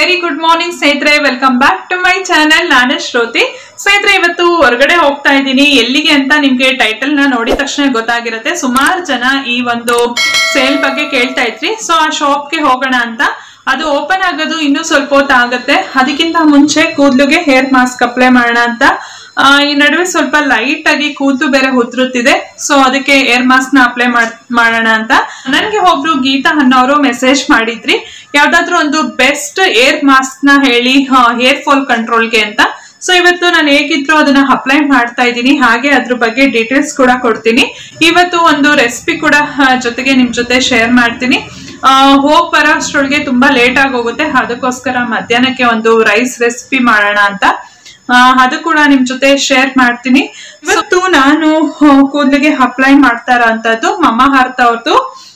very good morning ಸ್ನೇಹಿತರೆ welcome back to my channel ನಾನು ಶ್ರೋತಿ ಸ್ನೇಹಿತರೆ ಇವತ್ತು ಹೊರಗಡೆ ಹೋಗ್ತಾ ಇದ್ದೀನಿ ಎಲ್ಲಿಗೆ ಅಂತ ನಿಮ್ಗೆ ಟೈಟಲ್ ನ ನೋಡಿದ ತಕ್ಷಣ ಗೊತ್ತಾಗಿರುತ್ತೆ ಸುಮಾರು ಜನ ಈ ಒಂದು ಸೇಲ್ ಬಗ್ಗೆ ಕೇಳ್ತಾ ಇದ್ರಿ ಸೊ ಆ ಶಾಪ್ಗೆ ಹೋಗೋಣ ಅಂತ ಅದು ಓಪನ್ ಆಗೋದು ಇನ್ನೂ ಸ್ವಲ್ಪ ಹೊತ್ತು ಆಗುತ್ತೆ ಅದಕ್ಕಿಂತ ಮುಂಚೆ ಕೂದಲುಗೆ ಹೇರ್ ಮಾಸ್ಕ್ ಅಪ್ಲೈ ಮಾಡೋಣ ಅಂತ ಆ, ಈ ನಡುವೆ ಸ್ವಲ್ಪ ಲೈಟ್ ಆಗಿ ಕೂದಲು ಬೇರೆ ಉದುರುತ್ತಿದೆ ಸೊ ಅದಕ್ಕೆ ಏರ್ ಮಾಸ್ಕ್ ನ ಅಪ್ಲೈ ಮಾಡೋಣ ಅಂತ ನನ್ಗೆ ಒಬ್ರು ಗೀತಾ ಅನ್ನೋರು ಮೆಸೇಜ್ ಮಾಡಿದ್ರಿ ಯಾವ್ದಾದ್ರು ಒಂದು ಬೆಸ್ಟ್ ಏರ್ ಮಾಸ್ಕ್ ನ ಹೇಳಿ ಹೇರ್ ಫಾಲ್ ಕಂಟ್ರೋಲ್ಗೆ ಅಂತ ಸೊ ಇವತ್ತು ನಾನು ಹೇಗಿದ್ರು ಅದನ್ನ ಅಪ್ಲೈ ಮಾಡ್ತಾ ಇದ್ದೀನಿ ಹಾಗೆ ಅದ್ರ ಬಗ್ಗೆ ಡೀಟೇಲ್ಸ್ ಕೂಡ ಕೊಡ್ತೀನಿ ಇವತ್ತು ಒಂದು ರೆಸಿಪಿ ಕೂಡ ಆ, ಜೊತೆಗೆ ನಿಮ್ ಜೊತೆ ಶೇರ್ ಮಾಡ್ತೀನಿ ಆ, ಹೋಗ್ ಬರೋ ಅಷ್ಟ್ರೊಳಗೆ ತುಂಬಾ ಲೇಟ್ ಆಗಿ ಹೋಗುತ್ತೆ ಅದಕ್ಕೋಸ್ಕರ ಮಧ್ಯಾಹ್ನಕ್ಕೆ ಒಂದು ರೈಸ್ ರೆಸಿಪಿ ಮಾಡೋಣ ಅಂತ ಆ, ಅದು ಕೂಡ ನಿಮ್ ಜೊತೆ ಶೇರ್ ಮಾಡ್ತೀನಿ ಇವತ್ತು ನಾನು ಕೂದಲಿಗೆ ಅಪ್ಲೈ ಮಾಡ್ತಾ ಇರೋಂಥದ್ದು ಮಮ್ಮ ಹರ್ತ ಅವ್ರದ್ದು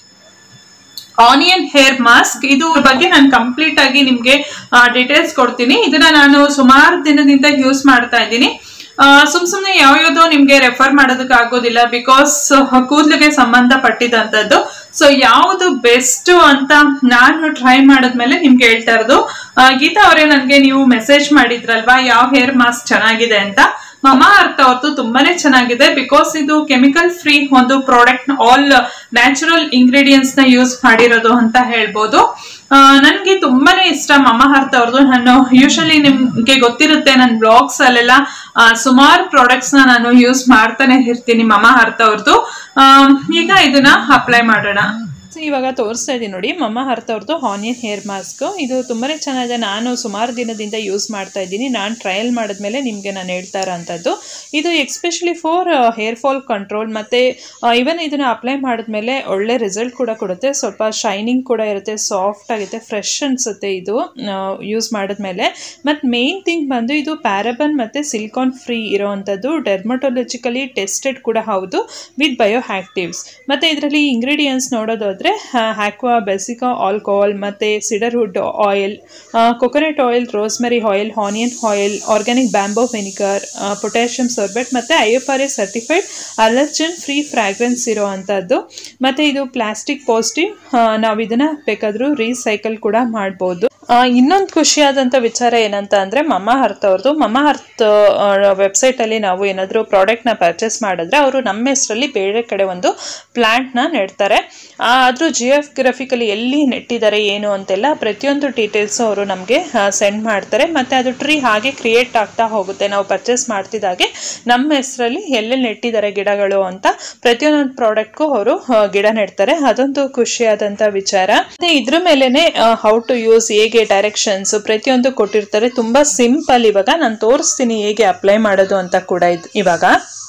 ಆನಿಯನ್ ಹೇರ್ ಮಾಸ್ಕ್ ಇದು ಬಗ್ಗೆ ನಾನು ಕಂಪ್ಲೀಟ್ ಆಗಿ ನಿಮ್ಗೆ ಡೀಟೇಲ್ಸ್ ಕೊಡ್ತೀನಿ ಇದನ್ನ ನಾನು ಸುಮಾರು ದಿನದಿಂದ ಯೂಸ್ ಮಾಡ್ತಾ ಇದ್ದೀನಿ ಆ, ಸುಮ್ ಸುಮ್ನೆ ಯಾವ್ಯಾವ್ದೋ ನಿಮ್ಗೆ ರೆಫರ್ ಮಾಡೋದಕ್ಕೆ ಆಗೋದಿಲ್ಲ ಬಿಕಾಸ್ ಕೂದಲಿಗೆ ಸಂಬಂಧಪಟ್ಟಿದಂಥದ್ದು ಸೊ ಯಾವುದು ಬೆಸ್ಟ್ ಅಂತ ನಾನು ಟ್ರೈ ಮಾಡಿದ್ಮೇಲೆ ನಿಮ್ಗೆ ಹೇಳ್ತಾ ಇರೋದು ಆ, ಗೀತಾ ಅವರೇ ನನಗೆ ನೀವು ಮೆಸೇಜ್ ಮಾಡಿದ್ರಲ್ವಾ ಯಾವ ಹೇರ್ ಮಾಸ್ಕ್ ಚೆನ್ನಾಗಿದೆ ಅಂತ ಮಮಾ ಅರ್ಥ ಅವ್ರದ್ದು ತುಂಬಾನೇ ಚೆನ್ನಾಗಿದೆ ಬಿಕಾಸ್ ಇದು ಕೆಮಿಕಲ್ ಫ್ರೀ ಒಂದು ಪ್ರಾಡಕ್ಟ್ ಆಲ್ ನ್ಯಾಚುರಲ್ ಇಂಗ್ರೀಡಿಯೆಂಟ್ಸ್ ನ ಯೂಸ್ ಮಾಡಿರೋದು ಅಂತ ಹೇಳ್ಬೋದು ಆ, ನನ್ಗೆ ತುಂಬಾನೇ ಇಷ್ಟ ಮಮಾ ಅರ್ಥ ಅವ್ರದ್ದು ನಾನು ಯೂಶಲಿ ನಿಮ್ಗೆ ಗೊತ್ತಿರುತ್ತೆ ನನ್ನ ಬ್ಲಾಗ್ಸ್ ಅಲ್ಲೆಲ್ಲ ಸುಮಾರು ಪ್ರಾಡಕ್ಟ್ಸ್ ನ ನಾನು ಯೂಸ್ ಮಾಡ್ತಾನೆ ಇರ್ತೀನಿ ಮಮಾ ಅರ್ಥ ಅವ್ರದ್ದು ಆ, ಈಗ ಇದನ್ನ ಅಪ್ಲೈ ಮಾಡೋಣ ಸೊ ಇವಾಗ ತೋರಿಸ್ತಾ ಇದ್ದೀನಿ ನೋಡಿ ಮಮ್ಮ ಹರ್ತ ಅವ್ರದ್ದು ಆನಿಯನ್ ಹೇರ್ ಮಾಸ್ಕ್ ಇದು ತುಂಬಾ ಚೆನ್ನಾಗಿದೆ ನಾನು ಸುಮಾರು ದಿನದಿಂದ ಯೂಸ್ ಮಾಡ್ತಾ ಇದ್ದೀನಿ ನಾನು ಟ್ರಯಲ್ ಮಾಡಿದ್ಮೇಲೆ ನಿಮಗೆ ನಾನು ಹೇಳ್ತಾ ಇರೋಂಥದ್ದು ಇದು especially for hair fall control ಮತ್ತು ಇವನ್ ಇದನ್ನು ಅಪ್ಲೈ ಮಾಡಿದ್ಮೇಲೆ ಒಳ್ಳೆ ರಿಸಲ್ಟ್ ಕೂಡ ಕೊಡುತ್ತೆ ಸ್ವಲ್ಪ ಶೈನಿಂಗ್ ಕೂಡ ಇರುತ್ತೆ ಸಾಫ್ಟ್ ಆಗುತ್ತೆ ಫ್ರೆಶ್ ಅನಿಸುತ್ತೆ ಇದು ಯೂಸ್ ಮಾಡಿದ್ಮೇಲೆ ಮತ್ತು ಮೇನ್ ಥಿಂಗ್ ಬಂದು ಇದು ಪ್ಯಾರಬನ್ ಮತ್ತು ಸಿಲಿಕಾನ್ ಫ್ರೀ ಇರೋವಂಥದ್ದು ಡೆರ್ಮಟೊಲಜಿಕಲಿ ಟೆಸ್ಟೆಡ್ ಕೂಡ ಹೌದು ವಿತ್ ಬಯೋ ಆಕ್ಟಿವ್ಸ್ ಮತ್ತು ಇದರಲ್ಲಿ ಇಂಗ್ರೀಡಿಯೆಂಟ್ಸ್ ನೋಡೋದಾದರೆ ಹ್ಯಾಕ್ವಾ ಬೆಸಿಕಾ ಆಲ್ಕೋಹಾಲ್ ಮತ್ತು cedarwood oil coconut oil rosemary oil onion oil organic bamboo vinegar potassium sorbate ಮತ್ತು I F R A certified allergen free fragrance ಇರೋ ಅಂಥದ್ದು ಮತ್ತು ಇದು ಪ್ಲಾಸ್ಟಿಕ್ ಪಾಸಿಟಿವ್ ನಾವು ಇದನ್ನು ಬೇಕಾದರೂ ರೀಸೈಕಲ್ ಕೂಡ ಮಾಡ್ಬೋದು ಇನ್ನೊಂದು ಖುಷಿಯಾದಂಥ ವಿಚಾರ ಏನಂತ ಅಂದರೆ ಮಮ್ಮ ಹರ್ತ್ ಅವ್ರದ್ದು ಮಮ್ಮ ಹರ್ತ್ ವೆಬ್ಸೈಟಲ್ಲಿ ನಾವು ಏನಾದರೂ ಪ್ರಾಡಕ್ಟ್ನ ಪರ್ಚೇಸ್ ಮಾಡಿದ್ರೆ ಅವರು ನಮ್ಮ ಹೆಸರಲ್ಲಿ ಬೇರೆ ಕಡೆ ಒಂದು ಪ್ಲ್ಯಾಂಟ್ನ ನೆಡ್ತಾರೆ ಆದರೂ ಜಿಯೋಗ್ರಫಿಕಲಿ ಎಲ್ಲಿ ನೆಟ್ಟಿದ್ದಾರೆ ಏನು ಅಂತೆಲ್ಲ ಪ್ರತಿಯೊಂದು ಡೀಟೇಲ್ಸು ಅವರು ನಮಗೆ ಸೆಂಡ್ ಮಾಡ್ತಾರೆ ಮತ್ತು ಅದು ಟ್ರೀ ಹಾಗೆ ಕ್ರಿಯೇಟ್ ಆಗ್ತಾ ಹೋಗುತ್ತೆ ನಾವು ಪರ್ಚೇಸ್ ಮಾಡ್ತಿದ್ದಾಗೆ ನಮ್ಮ ಹೆಸರಲ್ಲಿ ಎಲ್ಲೆಲ್ಲಿ ನೆಟ್ಟಿದ್ದಾರೆ ಗಿಡಗಳು ಅಂತ ಪ್ರತಿಯೊಂದೊಂದು ಪ್ರಾಡಕ್ಟ್ಗೂ ಅವರು ಗಿಡ ನೆಡ್ತಾರೆ ಅದೊಂದು ಖುಷಿಯಾದಂಥ ವಿಚಾರ ಮತ್ತೆ ಇದ್ರ ಮೇಲೆನೆ ಹೌ ಟು ಯೂಸ್ ಹೇಗೆ ಡೈರೆಕ್ಷನ್ಸ್ ಪ್ರತಿಯೊಂದು ಕೊಟ್ಟಿರ್ತಾರೆ ತುಂಬಾ ಸಿಂಪಲ್ ಇವಾಗ ನಾನು ತೋರಿಸ್ತೀನಿ ಹೇಗೆ ಅಪ್ಲೈ ಮಾಡೋದು ಅಂತ ಕೂಡ ಇದ್- ಇವಾಗ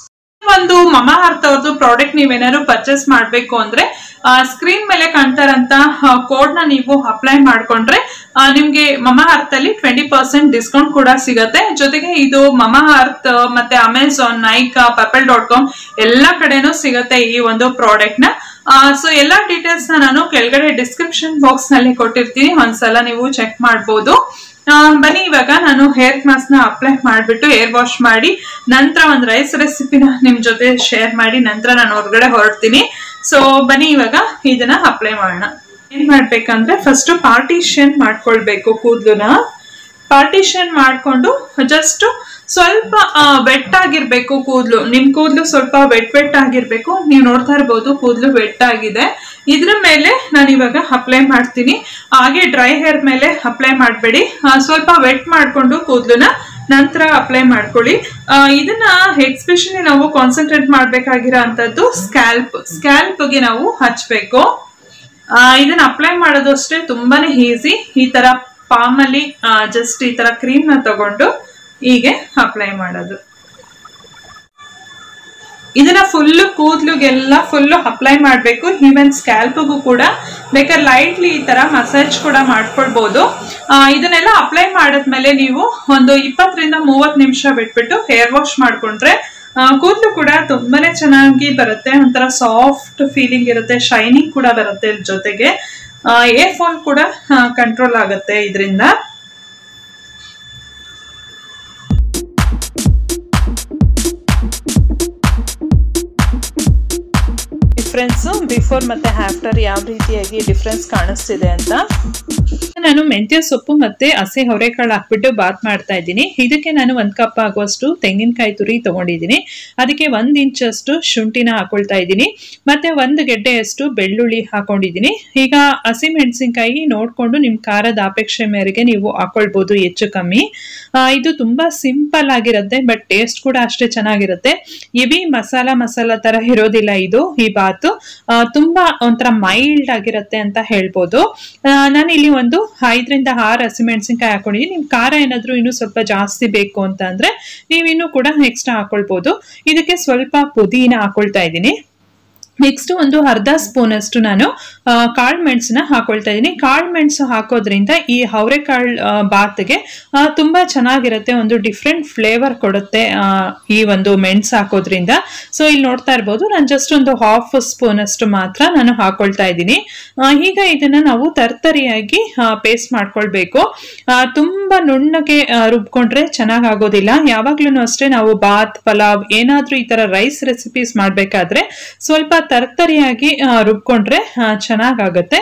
ಒಂದು ಮಮಾ ಅರ್ಥ ಅವ್ರದ್ದು ಪ್ರಾಡಕ್ಟ್ ನೀವೇನಾದ್ರು ಪರ್ಚೇಸ್ ಮಾಡ್ಬೇಕು ಅಂದ್ರೆ ಸ್ಕ್ರೀನ್ ಮೇಲೆ ಕಾಣ್ತಾರಂತ ಕೋಡ್ ನ ನೀವು ಅಪ್ಲೈ ಮಾಡ್ಕೊಂಡ್ರೆ ಆ, ನಿಮ್ಗೆ ಮಮಾ ಅರ್ತ್ ಅಲ್ಲಿ ಟ್ವೆಂಟಿ ಪರ್ಸೆಂಟ್ ಡಿಸ್ಕೌಂಟ್ ಕೂಡ ಸಿಗತ್ತೆ ಜೊತೆಗೆ ಇದು ಮಮಾ ಅರ್ತ್ ಮತ್ತೆ Amazon Nykaa Purplle dot com ಎಲ್ಲಾ ಕಡೆನೂ ಸಿಗತ್ತೆ ಈ ಒಂದು ಪ್ರಾಡಕ್ಟ್ ನ ಸೊ ಎಲ್ಲಾ ಡೀಟೇಲ್ಸ್ ನ ನಾನು ಕೆಳಗಡೆ ಡಿಸ್ಕ್ರಿಪ್ಷನ್ ಬಾಕ್ಸ್ ನಲ್ಲಿ ಕೊಟ್ಟಿರ್ತೀನಿ ಒಂದ್ಸಲ ನೀವು ಚೆಕ್ ಮಾಡ್ಬೋದು ಆ, ಬನ್ನಿ ಇವಾಗ ನಾನು ಹೇರ್ ಮಾಸ್ಕ್ ನ ಅಪ್ಲೈ ಮಾಡ್ಬಿಟ್ಟು ಹೇರ್ ವಾಶ್ ಮಾಡಿ ನಂತರ ಒಂದು ರೈಸ್ ರೆಸಿಪಿನ ನಿಮ್ ಜೊತೆ ಶೇರ್ ಮಾಡಿ ನಂತರ ನಾನು ಹೊರಗಡೆ ಹೊರಡ್ತೀನಿ ಸೊ ಬನ್ನಿ ಇವಾಗ ಇದನ್ನ ಅಪ್ಲೈ ಮಾಡೋಣ ಏನ್ ಮಾಡ್ಬೇಕಂದ್ರೆ ಫಸ್ಟ್ ಪಾರ್ಟಿಷನ್ ಮಾಡ್ಕೊಳ್ಬೇಕು ಕೂದಲುನ ಪಾರ್ಟಿಷನ್ ಮಾಡ್ಕೊಂಡು ಜಸ್ಟ್ ಸ್ವಲ್ಪ ವೆಟ್ ಆಗಿರ್ಬೇಕು ಕೂದಲು ನಿಮ್ ಕೂದಲು ಸ್ವಲ್ಪ ವೆಟ್ ವೆಟ್ ಆಗಿರ್ಬೇಕು ನೀವು ನೋಡ್ತಾ ಇರ್ಬೋದು ಕೂದಲು ವೆಟ್ ಆಗಿದೆ ಇದ್ರ ಮೇಲೆ ನಾನು ಇವಾಗ ಅಪ್ಲೈ ಮಾಡ್ತೀನಿ ಹಾಗೆ ಡ್ರೈ ಹೇರ್ ಮೇಲೆ ಅಪ್ಲೈ ಮಾಡಬೇಡಿ ಸ್ವಲ್ಪ ವೆಟ್ ಮಾಡ್ಕೊಂಡು ಕೂದಲನ್ನ ನಂತರ ಅಪ್ಲೈ ಮಾಡ್ಕೊಳ್ಳಿ ಆ, ಇದನ್ನ ಎಕ್ಸ್ಪೆಷಲಿ ನಾವು ಕಾನ್ಸಂಟ್ರೇಟ್ ಮಾಡ್ಬೇಕಾಗಿರೋ ಅಂತದ್ದು ಸ್ಕ್ಯಾಲ್ಪ್ ಸ್ಕ್ಯಾಲ್ಪ್ಗೆ ನಾವು ಹಚ್ಬೇಕು ಆ, ಇದನ್ನ ಅಪ್ಲೈ ಮಾಡೋದು ಅಷ್ಟೇ ತುಂಬಾನೇ ಈಸಿ ಈ ತರ ಪಾಮ್ ಅಲ್ಲಿ ಜಸ್ಟ್ ಈ ತರ ಕ್ರೀಮ್ ನ ತಗೊಂಡು ಹೀಗೆ ಅಪ್ಲೈ ಮಾಡೋದು ಇದನ್ನ ಫುಲ್ ಕೂದ್ಲುಗೆಲ್ಲ ಫುಲ್ ಅಪ್ಲೈ ಮಾಡಬೇಕು ಈವನ್ ಸ್ಕ್ಯಾಲ್ಪ್ಗೂ ಕೂಡ ಬೇಕಾದ್ರೆ ಲೈಟ್ಲಿ ಈ ತರ ಮಸಾಜ್ ಕೂಡ ಮಾಡ್ಕೊಳ್ಬಹುದು ಆ, ಇದನ್ನೆಲ್ಲ ಅಪ್ಲೈ ಮಾಡಿದ್ಮೇಲೆ ನೀವು ಒಂದು ಇಪ್ಪತ್ತರಿಂದ ಮೂವತ್ತು ನಿಮಿಷ ಬಿಟ್ಬಿಟ್ಟು ಹೇರ್ ವಾಶ್ ಮಾಡ್ಕೊಂಡ್ರೆ ಆ, ಕೂದ್ಲು ಕೂಡ ತುಂಬಾನೇ ಚೆನ್ನಾಗಿ ಬರುತ್ತೆ ಒಂಥರ ಸಾಫ್ಟ್ ಫೀಲಿಂಗ್ ಇರುತ್ತೆ ಶೈನಿಂಗ್ ಕೂಡ ಬರುತ್ತೆ ಇದ್ರ ಜೊತೆಗೆ ಏರ್ ಫಾಲ್ ಕೂಡ ಕಂಟ್ರೋಲ್ ಆಗುತ್ತೆ ಇದರಿಂದ ಡಿಫ್ರೆನ್ಸ್ ಡಿಫ್ರೆನ್ಸು ಬಿಫೋರ್ ಮತ್ತು ಆಫ್ಟರ್ ಯಾವ ರೀತಿಯಾಗಿ ಡಿಫ್ರೆನ್ಸ್ ಕಾಣಿಸ್ತಿದೆ ಅಂತ ನಾನು ಮೆಂತ್ಯ ಸೊಪ್ಪು ಮತ್ತೆ ಹಸಿ ಅವರೆಕಾಳು ಹಾಕ್ಬಿಟ್ಟು ಬಾತ್ ಮಾಡ್ತಾ ಇದ್ದೀನಿ ಇದಕ್ಕೆ ನಾನು ಒಂದ್ ಕಪ್ ಆಗುವಷ್ಟು ತೆಂಗಿನಕಾಯಿ ತುರಿ ತಗೊಂಡಿದ್ದೀನಿ ಅದಕ್ಕೆ ಒಂದ್ ಇಂಚಷ್ಟು ಶುಂಠಿನ ಹಾಕೊಳ್ತಾ ಇದ್ದೀನಿ ಮತ್ತೆ ಒಂದು ಗೆಡ್ಡೆಯಷ್ಟು ಬೆಳ್ಳುಳ್ಳಿ ಹಾಕೊಂಡಿದ್ದೀನಿ ಈಗ ಹಸಿ ಮೆಣಸಿನ್ಕಾಯಿ ನೋಡ್ಕೊಂಡು ನಿಮ್ ಖಾರದ ಅಪೇಕ್ಷೆ ಮೇರೆಗೆ ನೀವು ಹಾಕೊಳ್ಬಹುದು ಹೆಚ್ಚು ಕಮ್ಮಿ ಆ, ಇದು ತುಂಬಾ ಸಿಂಪಲ್ ಆಗಿರುತ್ತೆ ಬಟ್ ಟೇಸ್ಟ್ ಕೂಡ ಅಷ್ಟೇ ಚೆನ್ನಾಗಿರುತ್ತೆ ಇವಿ ಮಸಾಲ ಮಸಾಲ ತರ ಇರೋದಿಲ್ಲ ಇದು ಈ ಬಾತು ಆ, ತುಂಬಾ ಒಂಥರ ಮೈಲ್ಡ್ ಆಗಿರುತ್ತೆ ಅಂತ ಹೇಳ್ಬೋದು ಆ, ನಾನು ಇಲ್ಲಿ ಒಂದು ಐದರಿಂದ ಆರು ಹಸಿಮೆಣಸಿನ್ಕಾಯಿ ಹಾಕೊಂಡಿದ್ದೀನಿ ನಿಮ್ ಖಾರ ಏನಾದ್ರೂ ಇನ್ನೂ ಸ್ವಲ್ಪ ಜಾಸ್ತಿ ಬೇಕು ಅಂತ ಅಂದ್ರೆ ನೀವಿನ್ನೂ ಕೂಡ ಎಕ್ಸ್ಟ್ರಾ ಹಾಕೊಳ್ಬೋದು ಇದಕ್ಕೆ ಸ್ವಲ್ಪ ಪುದೀನ ಹಾಕೊಳ್ತಾ ಇದ್ದೀನಿ ನೆಕ್ಸ್ಟ್ ಒಂದು ಅರ್ಧ ಸ್ಪೂನ್ ಅಷ್ಟು ನಾನು ಆ, ಕಾಳು ಮೆಣಸನ್ನ ಹಾಕೊಳ್ತಾ ಇದ್ದೀನಿ ಕಾಳು ಮೆಣಸು ಹಾಕೋದ್ರಿಂದ ಈ ಅವರೆಕಾಳು ಬಾತ್ಗೆ ಆ, ತುಂಬಾ ಚೆನ್ನಾಗಿರುತ್ತೆ ಒಂದು ಡಿಫ್ರೆಂಟ್ ಫ್ಲೇವರ್ ಕೊಡುತ್ತೆ ಆ, ಈ ಒಂದು ಮೆಣಸು ಹಾಕೋದ್ರಿಂದ ಸೊ ಇಲ್ಲಿ ನೋಡ್ತಾ ಇರ್ಬೋದು ನಾನು ಜಸ್ಟ್ ಒಂದು ಹಾಫ್ ಸ್ಪೂನ್ ಅಷ್ಟು ಮಾತ್ರ ನಾನು ಹಾಕೊಳ್ತಾ ಇದ್ದೀನಿ ಆ, ಈಗ ಇದನ್ನ ನಾವು ತರ್ತರಿಯಾಗಿ ಪೇಸ್ಟ್ ಮಾಡ್ಕೊಳ್ಬೇಕು ಆ, ತುಂಬಾ ನುಣ್ಣಗೆ ಆ, ರುಬ್ಕೊಂಡ್ರೆ ಚೆನ್ನಾಗ್ ಆಗೋದಿಲ್ಲ ಯಾವಾಗ್ಲೂ ಅಷ್ಟೇ ನಾವು ಬಾತ್ ಪಲಾವ್ ಏನಾದ್ರೂ ಈ ತರ ರೈಸ್ ರೆಸಿಪೀಸ್ ಮಾಡ್ಬೇಕಾದ್ರೆ ಸ್ವಲ್ಪ ತರ್ತರಿಯಾಗಿ ಆ, ರುಬ್ಕೊಂಡ್ರೆ ಚೆನ್ನಾಗಾಗತ್ತೆ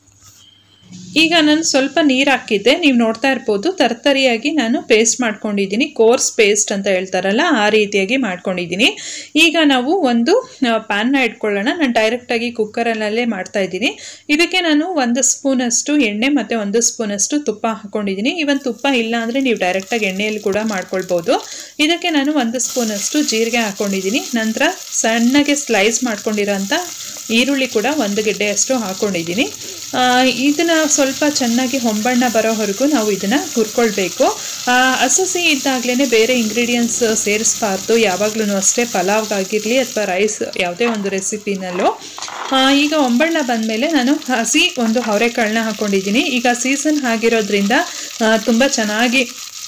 ಈಗ ನಾನು ಸ್ವಲ್ಪ ನೀರು ಹಾಕಿದ್ದೆ ನೀವು ನೋಡ್ತಾ ಇರ್ಬೋದು ತರ್ತರಿಯಾಗಿ ನಾನು ಪೇಸ್ಟ್ ಮಾಡ್ಕೊಂಡಿದ್ದೀನಿ ಕೋರ್ಸ್ ಪೇಸ್ಟ್ ಅಂತ ಹೇಳ್ತಾರಲ್ಲ ಆ ರೀತಿಯಾಗಿ ಮಾಡ್ಕೊಂಡಿದ್ದೀನಿ ಈಗ ನಾವು ಒಂದು ಪ್ಯಾನ್ನ ಇಟ್ಕೊಳ್ಳೋಣ ನಾನು ಡೈರೆಕ್ಟಾಗಿ ಕುಕ್ಕರಲ್ಲೇ ಮಾಡ್ತಾ ಇದ್ದೀನಿ ಇದಕ್ಕೆ ನಾನು ಒಂದು ಸ್ಪೂನಷ್ಟು ಎಣ್ಣೆ ಮತ್ತು ಒಂದು ಸ್ಪೂನಷ್ಟು ತುಪ್ಪ ಹಾಕೊಂಡಿದ್ದೀನಿ ಇವನ್ ತುಪ್ಪ ಇಲ್ಲ ಅಂದರೆ ನೀವು ಡೈರೆಕ್ಟಾಗಿ ಎಣ್ಣೆಯಲ್ಲಿ ಕೂಡ ಮಾಡ್ಕೊಳ್ಬೋದು ಇದಕ್ಕೆ ನಾನು ಒಂದು ಸ್ಪೂನಷ್ಟು ಜೀರಿಗೆ ಹಾಕೊಂಡಿದ್ದೀನಿ ನಂತರ ಸಣ್ಣಗೆ ಸ್ಲೈಸ್ ಮಾಡ್ಕೊಂಡಿರೋಂಥ ಈರುಳ್ಳಿ ಕೂಡ ಒಂದು ಗೆಡ್ಡೆಯಷ್ಟು ಹಾಕೊಂಡಿದ್ದೀನಿ ಆ, ಇದನ್ನ ಸ್ವಲ್ಪ ಚೆನ್ನಾಗಿ ಹೊಂಬಣ್ಣ ಬರೋವರೆಗೂ ನಾವು ಇದನ್ನ ಹುರ್ಕೊಳ್ಬೇಕು ಆ, ಹಸುಸಿ ಇದ್ದಾಗಲೇ ಬೇರೆ ಇಂಗ್ರೀಡಿಯೆಂಟ್ಸ್ ಸೇರಿಸಬಾರ್ದು ಯಾವಾಗ್ಲೂ ಅಷ್ಟೇ ಪಲಾವ್ಗಾಗಿರಲಿ ಅಥವಾ ರೈಸ್ ಯಾವುದೇ ಒಂದು ರೆಸಿಪಿನಲ್ಲೂ ಆ, ಈಗ ಹೊಂಬಣ್ಣ ಬಂದಮೇಲೆ ನಾನು ಹಸಿ ಒಂದು ಅವರೆಕಾಳನ್ನ ಹಾಕೊಂಡಿದ್ದೀನಿ ಈಗ ಸೀಸನ್ ಆಗಿರೋದ್ರಿಂದ ಆ, ತುಂಬ ಚೆನ್ನಾಗಿ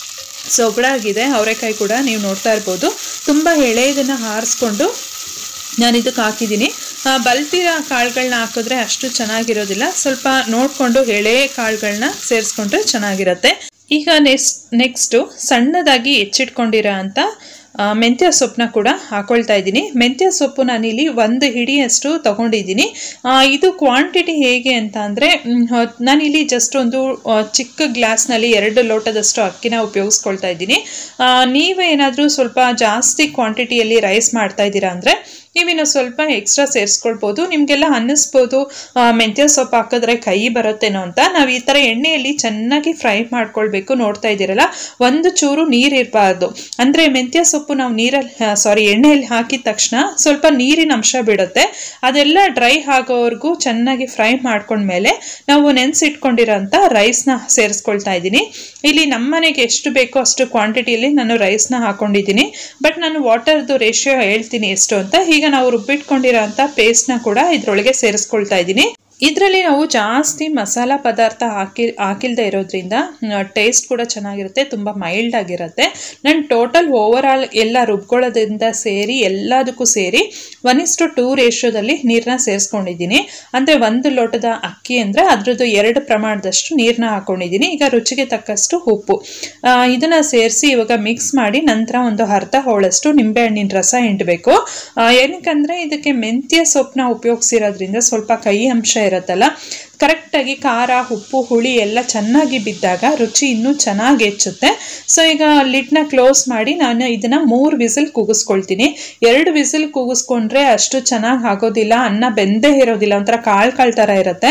ಸೊಗಡಾಗಿದೆ ಅವರೆಕಾಯಿ ಕೂಡ ನೀವು ನೋಡ್ತಾ ಇರ್ಬೋದು ತುಂಬ ಎಳೆಯದನ್ನು ಹಾರಿಸ್ಕೊಂಡು ನಾನು ಇದಕ್ಕೆ ಹಾಕಿದ್ದೀನಿ ಆ, ಬಲ್ತಿರೋ ಕಾಳುಗಳನ್ನ ಹಾಕಿದ್ರೆ ಅಷ್ಟು ಚೆನ್ನಾಗಿರೋದಿಲ್ಲ ಸ್ವಲ್ಪ ನೋಡಿಕೊಂಡು ಎಳೆ ಕಾಳುಗಳನ್ನ ಸೇರಿಸ್ಕೊಂಡ್ರೆ ಚೆನ್ನಾಗಿರುತ್ತೆ ಈಗ ನೆಕ್ಸ್ಟ್ ನೆಕ್ಸ್ಟು ಸಣ್ಣದಾಗಿ ಹೆಚ್ಚಿಟ್ಕೊಂಡಿರೋ ಅಂಥ ಆ, ಮೆಂತ್ಯ ಸೊಪ್ಪನ್ನ ಕೂಡ ಹಾಕೊಳ್ತಾ ಇದ್ದೀನಿ ಮೆಂತ್ಯ ಸೊಪ್ಪು ನಾನಿಲ್ಲಿ ಒಂದು ಹಿಡಿಯಷ್ಟು ತಗೊಂಡಿದ್ದೀನಿ ಆ, ಇದು ಕ್ವಾಂಟಿಟಿ ಹೇಗೆ ಅಂತ ಅಂದರೆ ನಾನಿಲ್ಲಿ ಜಸ್ಟ್ ಒಂದು ಆ, ಚಿಕ್ಕ ಗ್ಲಾಸ್ನಲ್ಲಿ ಎರಡು ಲೋಟದಷ್ಟು ಅಕ್ಕಿನ ಉಪಯೋಗಿಸ್ಕೊಳ್ತಾ ಇದ್ದೀನಿ ಆ, ನೀವೇನಾದರೂ ಸ್ವಲ್ಪ ಜಾಸ್ತಿ ಕ್ವಾಂಟಿಟಿಯಲ್ಲಿ ರೈಸ್ ಮಾಡ್ತಾ ಇದ್ದೀರಾ ಅಂದರೆ ನೀವಿನ್ನು ಸ್ವಲ್ಪ ಎಕ್ಸ್ಟ್ರಾ ಸೇರಿಸ್ಕೊಳ್ಬೋದು ನಿಮಗೆಲ್ಲ ಅನ್ನಿಸ್ಬೋದು ಆ, ಮೆಂತ್ಯ ಸೊಪ್ಪು ಹಾಕಿದ್ರೆ ಕೈ ಬರುತ್ತೇನೋ ಅಂತ ನಾವು ಈ ಥರ ಎಣ್ಣೆಯಲ್ಲಿ ಚೆನ್ನಾಗಿ ಫ್ರೈ ಮಾಡ್ಕೊಳ್ಬೇಕು ನೋಡ್ತಾ ಇದ್ದೀರಲ್ಲ ಒಂದು ಚೂರು ನೀರು ಇರಬಾರ್ದು ಅಂದರೆ ಮೆಂತ್ಯ ಸೊಪ್ಪು ನಾವು ನೀರಲ್ಲಿ ಸಾರಿ ಎಣ್ಣೆಯಲ್ಲಿ ಹಾಕಿದ ತಕ್ಷಣ ಸ್ವಲ್ಪ ನೀರಿನ ಅಂಶ ಬಿಡುತ್ತೆ ಅದೆಲ್ಲ ಡ್ರೈ ಆಗೋವರೆಗೂ ಚೆನ್ನಾಗಿ ಫ್ರೈ ಮಾಡ್ಕೊಂಡ್ಮೇಲೆ ನಾವು ನೆನೆಸಿಟ್ಕೊಂಡಿರೋಂಥ ರೈಸ್ನ ಸೇರಿಸ್ಕೊಳ್ತಾ ಇದ್ದೀನಿ ಇಲ್ಲಿ ನಮ್ಮ ಮನೆಗೆ ಎಷ್ಟು ಬೇಕೋ ಅಷ್ಟು ಕ್ವಾಂಟಿಟಿಯಲ್ಲಿ ನಾನು ರೈಸ್ನ ಹಾಕೊಂಡಿದ್ದೀನಿ ಬಟ್ ನಾನು ವಾಟರ್ದು ರೇಷಿಯೋ ಹೇಳ್ತೀನಿ ಎಷ್ಟು ಅಂತ ಈಗ ನಾವು ರುಬ್ಬಿಟ್ಕೊಂಡಿರೋ ಅಂಥ ಪೇಸ್ಟ್ನ ಕೂಡ ಇದರೊಳಗೆ ಸೇರಿಸ್ಕೊಳ್ತಾ ಇದ್ದೀನಿ ಇದರಲ್ಲಿ ನಾವು ಜಾಸ್ತಿ ಮಸಾಲ ಪದಾರ್ಥ ಹಾಕಿ ಹಾಕಿಲ್ದೇ ಇರೋದ್ರಿಂದ ಟೇಸ್ಟ್ ಕೂಡ ಚೆನ್ನಾಗಿರುತ್ತೆ ತುಂಬ ಮೈಲ್ಡ್ ಆಗಿರುತ್ತೆ ನಾನು ಟೋಟಲ್ ಓವರ್ ಆಲ್ ಎಲ್ಲ ರುಬ್ಕೊಳ್ಳೋದ್ರಿಂದ ಸೇರಿ ಎಲ್ಲದಕ್ಕೂ ಸೇರಿ ಒನ್ ಇಸ್ಟು ಟೂ ರೇಷಿಯೋದಲ್ಲಿ ನೀರನ್ನ ಸೇರಿಸ್ಕೊಂಡಿದ್ದೀನಿ ಅಂದರೆ ಒಂದು ಲೋಟದ ಅಕ್ಕಿ ಅಂದರೆ ಅದ್ರದ್ದು ಎರಡು ಪ್ರಮಾಣದಷ್ಟು ನೀರನ್ನ ಹಾಕೊಂಡಿದ್ದೀನಿ ಈಗ ರುಚಿಗೆ ತಕ್ಕಷ್ಟು ಉಪ್ಪು ಆ, ಇದನ್ನ ಸೇರಿಸಿ ಇವಾಗ ಮಿಕ್ಸ್ ಮಾಡಿ ನಂತರ ಒಂದು ಅರ್ಧ ಹೋಳಷ್ಟು ನಿಂಬೆಹಣ್ಣಿನ ರಸ ಹಿಂಡಬೇಕು ಏನಕ್ಕಂದ್ರೆ ಇದಕ್ಕೆ ಮೆಂತ್ಯ ಸೊಪ್ಪನ್ನ ಉಪಯೋಗಿಸಿರೋದ್ರಿಂದ ಸ್ವಲ್ಪ ಕೈ ಅಂಶ ಇರುತ್ತಲ್ಲ ಕರೆಕ್ಟಾಗಿ ಖಾರ ಉಪ್ಪು ಹುಳಿ ಎಲ್ಲ ಚೆನ್ನಾಗಿ ಬಿದ್ದಾಗ ರುಚಿ ಇನ್ನೂ ಚೆನ್ನಾಗಿ ಹೆಚ್ಚುತ್ತೆ ಸೊ ಈಗ ಲಿಡ್ನ ಕ್ಲೋಸ್ ಮಾಡಿ ನಾನು ಇದನ್ನ ಮೂರು ವಿಸಿಲ್ ಕೂಗಿಸ್ಕೊಳ್ತೀನಿ ಎರಡು ವಿಸಿಲ್ ಕೂಗಿಸ್ಕೊಂಡ್ರೆ ಅಷ್ಟು ಚೆನ್ನಾಗಿ ಆಗೋದಿಲ್ಲ ಅನ್ನ ಬೆಂದೇ ಇರೋದಿಲ್ಲ ಒಂಥರ ಕಾಳು ಕಾಳು ಥರ ಇರುತ್ತೆ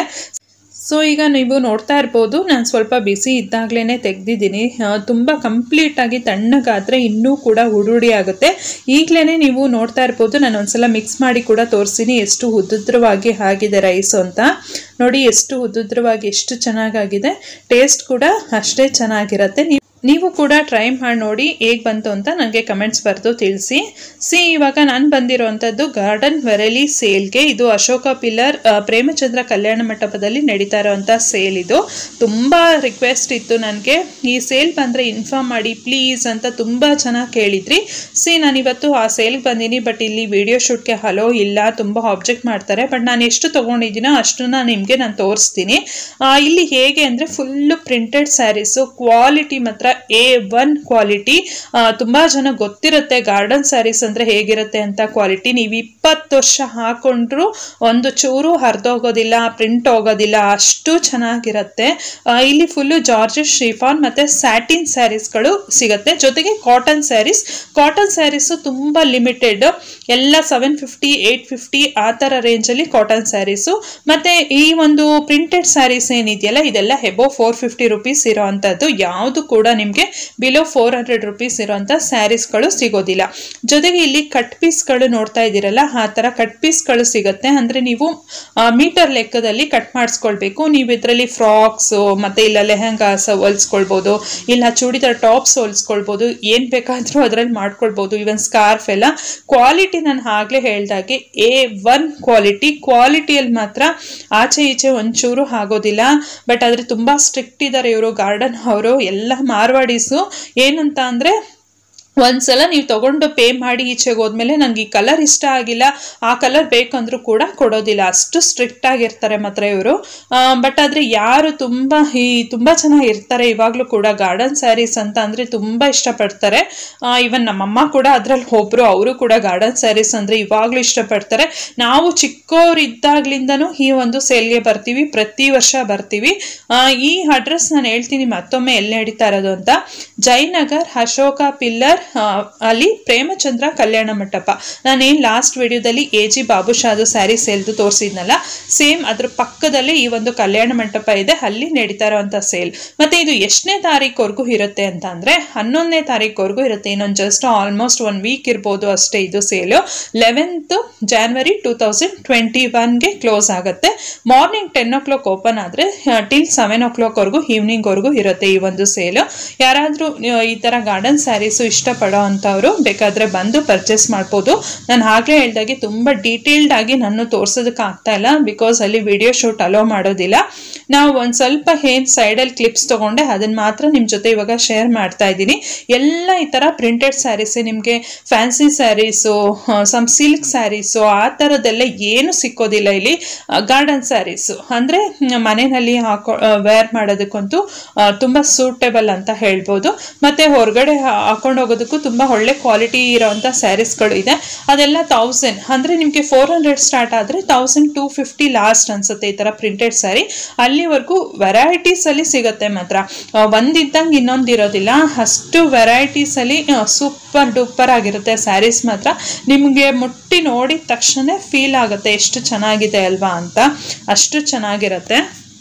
ಸೊ ಈಗ ನೀವು ನೋಡ್ತಾ ಇರ್ಬೋದು ನಾನು ಸ್ವಲ್ಪ ಬಿಸಿ ಇದ್ದಾಗಲೇ ತೆಗ್ದಿದ್ದೀನಿ ಆ, ತುಂಬ ಕಂಪ್ಲೀಟಾಗಿ ತಣ್ಣಗಾದರೆ ಇನ್ನೂ ಕೂಡ ಹುಡುಡಿ ಆಗುತ್ತೆ ಈಗಲೇ ನೀವು ನೋಡ್ತಾ ಇರ್ಬೋದು ನಾನು ಒಂದ್ಸಲ ಮಿಕ್ಸ್ ಮಾಡಿ ಕೂಡ ತೋರಿಸ್ತೀನಿ ಎಷ್ಟು ಉದ್ದುದ್ರವಾಗಿ ಆಗಿದೆ ರೈಸು ಅಂತ ನೋಡಿ ಎಷ್ಟು ಉದ್ದುದ್ರವಾಗಿ ಎಷ್ಟು ಚೆನ್ನಾಗಾಗಿದೆ ಟೇಸ್ಟ್ ಕೂಡ ಅಷ್ಟೇ ಚೆನ್ನಾಗಿರುತ್ತೆ ನೀವು ನೀವು ಕೂಡ ಟ್ರೈ ಮಾಡಿ ನೋಡಿ ಹೇಗೆ ಬಂತು ಅಂತ ನನಗೆ ಕಮೆಂಟ್ಸ್ ಬರೆದು ತಿಳಿಸಿ ಸಿ ಇವಾಗ ನಾನು ಬಂದಿರೋವಂಥದ್ದು ಗಾರ್ಡನ್ ವೆರಲಿ ಸೇಲ್ಗೆ ಇದು ಅಶೋಕ ಪಿಲ್ಲರ್ ಆ, ಪ್ರೇಮಚಂದ್ರ ಕಲ್ಯಾಣ ಮಂಟಪದಲ್ಲಿ ನಡೀತಾ ಇರೋವಂಥ ಸೇಲ್ ಇದು ತುಂಬ ರಿಕ್ವೆಸ್ಟ್ ಇತ್ತು ನನಗೆ ಈ ಸೇಲ್ ಬಂದರೆ ಇನ್ಫಾರ್ಮ್ ಮಾಡಿ ಪ್ಲೀಸ್ ಅಂತ ತುಂಬ ಚೆನ್ನಾಗಿ ಕೇಳಿದ್ರಿ ಸಿ ನಾನು ಇವತ್ತು ಆ ಸೇಲ್ಗೆ ಬಂದೀನಿ ಬಟ್ ಇಲ್ಲಿ ವಿಡಿಯೋ ಶೂಟ್ಗೆ ಹಲೋ ಇಲ್ಲ ತುಂಬ ಆಬ್ಜೆಕ್ಟ್ ಮಾಡ್ತಾರೆ ಬಟ್ ನಾನು ಎಷ್ಟು ತೊಗೊಂಡಿದ್ದೀನೋ ಅಷ್ಟನ್ನ ನಿಮಗೆ ನಾನು ತೋರಿಸ್ತೀನಿ ಆ, ಇಲ್ಲಿ ಹೇಗೆ ಅಂದರೆ ಫುಲ್ಲು ಪ್ರಿಂಟೆಡ್ ಸ್ಯಾರೀಸು ಕ್ವಾಲಿಟಿ ಮಾತ್ರ ಎ ಒನ್ ಕ್ವಾಲಿಟಿ ತುಂಬ ಜನ ಗೊತ್ತಿರುತ್ತೆ ಗಾರ್ಡನ್ ಸ್ಯಾರೀಸ್ ಅಂದರೆ ಹೇಗಿರುತ್ತೆ ಅಂತ ಕ್ವಾಲಿಟಿ ನೀವು ಇಪ್ಪತ್ತು ವರ್ಷ ಹಾಕೊಂಡ್ರು ಒಂದು ಚೂರು ಹರಿದೋಗೋದಿಲ್ಲ ಪ್ರಿಂಟ್ ಹೋಗೋದಿಲ್ಲ ಅಷ್ಟು ಚೆನ್ನಾಗಿರುತ್ತೆ ಆ, ಇಲ್ಲಿ ಫುಲ್ಲು ಜಾರ್ಜಸ್ ಶಿಫಾನ್ ಮತ್ತು ಸ್ಯಾಟಿನ್ ಸ್ಯಾರೀಸ್ಗಳು ಸಿಗುತ್ತೆ ಜೊತೆಗೆ ಕಾಟನ್ ಸ್ಯಾರೀಸ್ ಕಾಟನ್ ಸ್ಯಾರೀಸು ತುಂಬ ಲಿಮಿಟೆಡ್ ಎಲ್ಲ ಸೆವೆನ್ ಫಿಫ್ಟಿ ಏಯ್ಟ್ ಫಿಫ್ಟಿ ಆ ಥರ ರೇಂಜಲ್ಲಿ ಕಾಟನ್ ಸ್ಯಾರೀಸು ಮತ್ತು ಈ ಒಂದು ಪ್ರಿಂಟೆಡ್ ಸ್ಯಾರೀಸ್ ಏನಿದೆಯಲ್ಲ ಇದೆಲ್ಲ ಹೆಬೋ ಫೋರ್ ಫಿಫ್ಟಿ ರುಪೀಸ್ ಇರೋ ಅಂಥದ್ದು ಯಾವುದು ಕೂಡ ನಿಮಗೆ ಬಿಲೋ ಫೋರ್ ಹಂಡ್ರೆಡ್ ರುಪೀಸ್ ಇರೋಂಥ ಸ್ಯಾರೀಸ್ಗಳು ಸಿಗೋದಿಲ್ಲ ಜೊತೆಗೆ ಇಲ್ಲಿ ಕಟ್ ಪೀಸ್ಗಳು ನೋಡ್ತಾ ಇದ್ದೀರಲ್ಲ ಆ ಥರ ಕಟ್ ಪೀಸ್ಗಳು ಸಿಗುತ್ತೆ ಅಂದರೆ ನೀವು ಮೀಟರ್ ಲೆಕ್ಕದಲ್ಲಿ ಕಟ್ ಮಾಡಿಸ್ಕೊಳ್ಬೇಕು ನೀವು ಇದರಲ್ಲಿ ಫ್ರಾಕ್ಸು ಮತ್ತು ಇಲ್ಲ ಲೆಹಂಗಾಸ್ ಹೊಲ್ಸ್ಕೊಳ್ಬೋದು ಇಲ್ಲ ಚೂಡಿದಾರ್ ಟಾಪ್ಸ್ ಹೊಲ್ಸ್ಕೊಳ್ಬೋದು ಏನು ಬೇಕಾದರೂ ಅದರಲ್ಲಿ ಮಾಡ್ಕೊಳ್ಬೋದು ಇವನ್ ಸ್ಕಾರ್ಫ್ ಎಲ್ಲ ಕ್ವಾಲಿಟಿ ನಾನು ಆಗಲೇ ಹೇಳ್ದಾಗೆ ಎ ಒನ್ ಕ್ವಾಲಿಟಿ ಕ್ವಾಲಿಟಿಯಲ್ಲಿ ಮಾತ್ರ ಆಚೆ ಈಚೆ ಒಂಚೂರು ಆಗೋದಿಲ್ಲ ಬಟ್ ಆದರೆ ತುಂಬ ಸ್ಟ್ರಿಕ್ಟ್ ಇದ್ದಾರೆ ಇವರು ಗಾರ್ಡನ್ ಅವರು ಎಲ್ಲ ಮಾರ್ವಾಡೀಸು ಏನಂತ ಅಂದರೆ ಒಂದ್ಸಲ ನೀವು ತಗೊಂಡು ಪೇ ಮಾಡಿ ಈಚೆಗೆ ಹೋದ್ಮೇಲೆ ನನಗೆ ಈ ಕಲರ್ ಇಷ್ಟ ಆಗಿಲ್ಲ ಆ ಕಲರ್ ಬೇಕಂದ್ರೂ ಕೂಡ ಕೊಡೋದಿಲ್ಲ ಅಷ್ಟು ಸ್ಟ್ರಿಕ್ಟ್ ಆಗಿರ್ತಾರೆ ಮಾತ್ರ ಇವರು ಬಟ್ ಆದರೆ ಯಾರು ತುಂಬ ಈ ತುಂಬ ಚೆನ್ನಾಗಿ ಇರ್ತಾರೆ ಇವಾಗಲೂ ಕೂಡ ಗಾರ್ಡನ್ ಸ್ಯಾರೀಸ್ ಅಂತ ಅಂದರೆ ತುಂಬ ಇಷ್ಟಪಡ್ತಾರೆ ಇವನ್ ನಮ್ಮಮ್ಮ ಕೂಡ ಅದರಲ್ಲಿ ಒಬ್ಬರು ಅವರು ಕೂಡ ಗಾರ್ಡನ್ ಸ್ಯಾರೀಸ್ ಅಂದರೆ ಇವಾಗಲೂ ಇಷ್ಟಪಡ್ತಾರೆ ನಾವು ಚಿಕ್ಕವರಿದ್ದಾಗ್ಲಿಂದನೂ ಈ ಒಂದು ಸೇಲ್ಗೆ ಬರ್ತೀವಿ ಪ್ರತಿ ವರ್ಷ ಬರ್ತೀವಿ ಆ, ಈ ಅಡ್ರೆಸ್ ನಾನು ಹೇಳ್ತೀನಿ ಮತ್ತೊಮ್ಮೆ ಎಲ್ಲಿ ನಡೀತಾ ಇರೋದು ಅಂತ ಜಯನಗರ್ ಅಶೋಕ ಪಿಲ್ಲರ್ ಆ, ಅಲ್ಲಿ ಪ್ರೇಮಚಂದ್ರ ಕಲ್ಯಾಣ ಮಂಟಪ ನಾನೇನು ಲಾಸ್ಟ್ ವಿಡಿಯೋದಲ್ಲಿ ಎ ಜಿ ಬಾಬುಶಾದು ಸ್ಯಾರಿ ಸೇಲ್ದು ತೋರಿಸಿದ್ನಲ್ಲ ಸೇಮ್ ಅದ್ರ ಪಕ್ಕದಲ್ಲಿ ಈ ಒಂದು ಕಲ್ಯಾಣ ಮಂಟಪ ಇದೆ ಅಲ್ಲಿ ನಡೀತಾ ಇರೋವಂಥ ಸೇಲ್ ಮತ್ತೆ ಇದು ಎಷ್ಟನೇ ತಾರೀಕುವರೆಗೂ ಇರುತ್ತೆ ಅಂತ ಅಂದರೆ ಹನ್ನೊಂದನೇ ತಾರೀಕುವರೆಗೂ ಇರುತ್ತೆ ಇನ್ನೊಂದು ಜಸ್ಟ್ ಆಲ್ಮೋಸ್ಟ್ ಒನ್ ವೀಕ್ ಇರ್ಬೋದು ಅಷ್ಟೇ ಇದು sale eleventh January two thousand twenty ಒನ್ಗೆ ಕ್ಲೋಸ್ ಆಗುತ್ತೆ morning ten o'clock open ಆದರೆ ಟಿಲ್ ಸೆವೆನ್ ಓ ಕ್ಲಾಕ್ವರೆಗೂ ಈವ್ನಿಂಗ್ವರೆಗೂ ಇರುತ್ತೆ ಈ ಒಂದು ಸೇಲು ಯಾರಾದರೂ ಈ ಥರ ಗಾರ್ಡನ್ ಸ್ಯಾರೀಸು ಇಷ್ಟಪಡೋ ಅಂಥವ್ರು ಬೇಕಾದರೆ ಬಂದು ಪರ್ಚೇಸ್ ಮಾಡ್ಬೋದು ನಾನು ಆಗಲೇ ಹೇಳ್ದಾಗೆ ತುಂಬ ಡೀಟೇಲ್ಡ್ ಆಗಿ ನಾನು ತೋರ್ಸೋದಕ್ಕೆ ಆಗ್ತಾ ಇಲ್ಲ ಬಿಕಾಸ್ ಅಲ್ಲಿ ವಿಡಿಯೋ ಶೂಟ್ ಅಲೋ ಮಾಡೋದಿಲ್ಲ ನಾವು ಒಂದು ಸ್ವಲ್ಪ ಏನು ಸೈಡಲ್ಲಿ ಕ್ಲಿಪ್ಸ್ ತೊಗೊಂಡೆ ಅದನ್ನು ಮಾತ್ರ ನಿಮ್ಮ ಜೊತೆ ಇವಾಗ ಶೇರ್ ಮಾಡ್ತಾ ಇದ್ದೀನಿ ಎಲ್ಲ ಈ ಥರ ಪ್ರಿಂಟೆಡ್ ಸ್ಯಾರೀಸೇ ನಿಮಗೆ fancy sarees some silk sarees ಆ ಥರದ್ದೆಲ್ಲ ಏನು ಸಿಕ್ಕೋದಿಲ್ಲ ಇಲ್ಲಿ ಗಾರ್ಡನ್ ಸ್ಯಾರೀಸು ಅಂದರೆ ಮನೆಯಲ್ಲಿ ಹಾಕೋ ವೇರ್ ಮಾಡೋದಕ್ಕಂತೂ ತುಂಬ ಸೂಟೇಬಲ್ ಅಂತ ಹೇಳ್ಬೋದು ಮತ್ತು ಹೊರಗಡೆ ಹಾಕೊಂಡು ಹೋಗೋದಕ್ಕೂ ತುಂಬ ಒಳ್ಳೆ ಕ್ವಾಲಿಟಿ ಇರೋವಂಥ ಸ್ಯಾರೀಸ್ಗಳು ಇದೆ ಅದೆಲ್ಲ ತೌಸಂಡ್ ಅಂದರೆ ನಿಮಗೆ ಫೋರ್ ಹಂಡ್ರೆಡ್ ಸ್ಟಾರ್ಟ್ ಆದರೆ ತೌಸಂಡ್ ಟೂ ಫಿಫ್ಟಿ ಲಾಸ್ಟ್ ಅನ್ಸುತ್ತೆ ಈ ಥರ ಪ್ರಿಂಟೆಡ್ ಸ್ಯಾರಿ ಅಲ್ಲಿವರೆಗೂ ವೆರೈಟೀಸಲ್ಲಿ ಸಿಗುತ್ತೆ ಮಾತ್ರ ಆ, ಒಂದಿದ್ದಂಗೆ ಇನ್ನೊಂದು ಇರೋದಿಲ್ಲ ಅಷ್ಟು ವೆರೈಟೀಸಲ್ಲಿ ಸೂಪರ್ ಡೂಪರ್ ಆಗಿರುತ್ತೆ ಸ್ಯಾರೀಸ್ ಮಾತ್ರ ನಿಮಗೆ ಮುಟ್ಟಿ ನೋಡಿದ ತಕ್ಷಣ ಫೀಲ್ ಆಗುತ್ತೆ ಎಷ್ಟು ಚೆನ್ನಾಗಿದೆ ಅಲ್ವಾ ಅಂತ ಅಷ್ಟು ಚೆನ್ನಾಗಿರುತ್ತೆ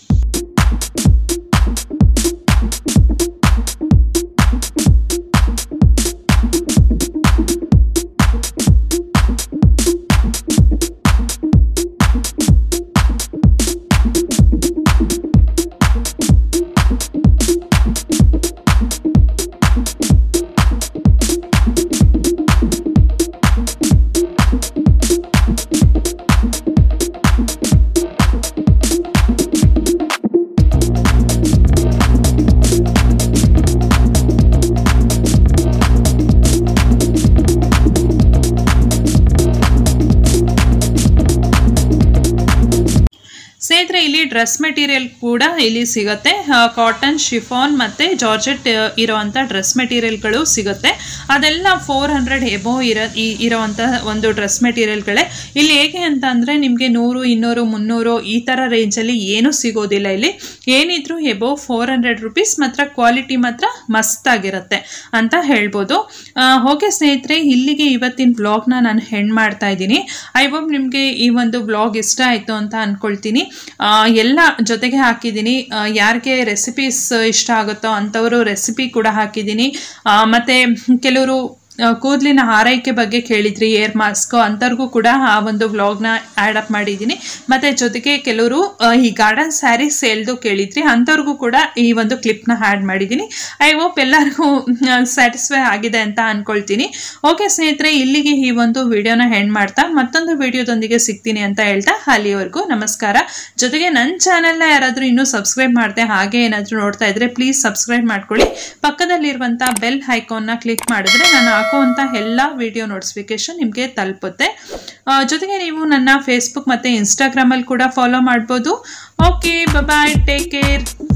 ಸ್ನೇಹಿತರೆ ಇಲ್ಲಿ ಡ್ರೆಸ್ ಮೆಟೀರಿಯಲ್ ಕೂಡ ಇಲ್ಲಿ ಸಿಗುತ್ತೆ ಕಾಟನ್ ಶಿಫಾನ್ ಮತ್ತು ಜಾರ್ಜೆಟ್ ಇರೋವಂಥ ಡ್ರೆಸ್ ಮೆಟೀರಿಯಲ್ಗಳು ಸಿಗುತ್ತೆ ಅದೆಲ್ಲ ಫೋರ್ ಹಂಡ್ರೆಡ್ ಎಬೋ ಇರೋ ಈ- ಇರೋವಂಥ ಒಂದು ಡ್ರೆಸ್ ಮೆಟೀರಿಯಲ್ಗಳೇ ಇಲ್ಲಿ ಹೇಗೆ ಅಂತ ಅಂದರೆ ನಿಮಗೆ ನೂರು ಇನ್ನೂರು ಮುನ್ನೂರು ಈ ಥರ ರೇಂಜಲ್ಲಿ ಏನೂ ಸಿಗೋದಿಲ್ಲ ಇಲ್ಲಿ ಏನಿದ್ರು ಎಬೋ ಫೋರ್ ಹಂಡ್ರೆಡ್ ರುಪೀಸ್ ಮಾತ್ರ ಕ್ವಾಲಿಟಿ ಮಾತ್ರ ಮಸ್ತಾಗಿರುತ್ತೆ ಅಂತ ಹೇಳ್ಬೋದು ಓಕೆ ಸ್ನೇಹಿತರೆ ಇಲ್ಲಿಗೆ ಇವತ್ತಿನ ಬ್ಲಾಗ್ನ ನಾನು ಹೆಣ್ಣು ಮಾಡ್ತಾ ಇದ್ದೀನಿ ಐ ಹೋಪ್ ನಿಮಗೆ ಈ ಒಂದು ಬ್ಲಾಗ್ ಇಷ್ಟ ಆಯಿತು ಅಂತ ಅಂದ್ಕೊಳ್ತೀನಿ ಆ, ಎಲ್ಲ ಜೊತೆಗೆ ಹಾಕಿದ್ದೀನಿ ಆ, ಯಾರಿಗೆ ರೆಸಿಪೀಸ್ ಇಷ್ಟ ಆಗುತ್ತೋ ಅಂಥವರು ರೆಸಿಪಿ ಕೂಡ ಹಾಕಿದ್ದೀನಿ ಆ, ಮತ್ತೆ ಕೆಲವರು ಆ, ಕೂದಲಿನ ಆರೈಕೆ ಬಗ್ಗೆ ಕೇಳಿದ್ರಿ ಏರ್ ಮಾಸ್ಕ್ ಅಂಥವ್ರಿಗೂ ಕೂಡ ಆ ಒಂದು ವ್ಲಾಗ್ನ ಆ್ಯಡ್ ಅಪ್ ಮಾಡಿದ್ದೀನಿ ಮತ್ತು ಜೊತೆಗೆ ಕೆಲವರು ಆ, ಈ ಗಾರ್ಡನ್ ಸ್ಯಾರಿ ಸೇಲ್ದು ಕೇಳಿದ್ರಿ ಅಂಥವ್ರಿಗೂ ಕೂಡ ಈ ಒಂದು ಕ್ಲಿಪ್ನ ಆ್ಯಡ್ ಮಾಡಿದ್ದೀನಿ ಐ ಹೋಪ್ ಎಲ್ಲರಿಗೂ ಸ್ಯಾಟಿಸ್ಫೈ ಆಗಿದೆ ಅಂತ ಅಂದ್ಕೊಳ್ತೀನಿ ಓಕೆ ಸ್ನೇಹಿತರೆ ಇಲ್ಲಿಗೆ ಈ ಒಂದು ವಿಡಿಯೋನ ಹೆಣ್ಣು ಮಾಡ್ತಾ ಮತ್ತೊಂದು ವಿಡಿಯೋದೊಂದಿಗೆ ಸಿಗ್ತೀನಿ ಅಂತ ಹೇಳ್ತಾ ಅಲ್ಲಿವರೆಗೂ ನಮಸ್ಕಾರ ಜೊತೆಗೆ ನನ್ನ ಚಾನೆಲ್ನ ಯಾರಾದರೂ ಇನ್ನೂ ಸಬ್ಸ್ಕ್ರೈಬ್ ಮಾಡದೆ ಹಾಗೆ ಏನಾದರೂ ನೋಡ್ತಾ ಇದ್ರೆ ಪ್ಲೀಸ್ ಸಬ್ಸ್ಕ್ರೈಬ್ ಮಾಡ್ಕೊಳ್ಳಿ ಪಕ್ಕದಲ್ಲಿರುವಂಥ ಬೆಲ್ ಐಕಾನ್ನ ಕ್ಲಿಕ್ ಮಾಡಿದ್ರೆ ನಾನು ಹಾಕುವಂಥ ಎಲ್ಲ ವಿಡಿಯೋ ನೋಟಿಫಿಕೇಶನ್ ನಿಮಗೆ ತಲುಪುತ್ತೆ ಆ, ಜೊತೆಗೆ ನೀವು ನನ್ನ ಫೇಸ್ಬುಕ್ ಮತ್ತು ಇನ್ಸ್ಟಾಗ್ರಾಮಲ್ಲಿ ಕೂಡ ಫಾಲೋ ಮಾಡ್ಬೋದು ಓಕೆ ಬಾಯ್ ಟೇಕ್ ಕೇರ್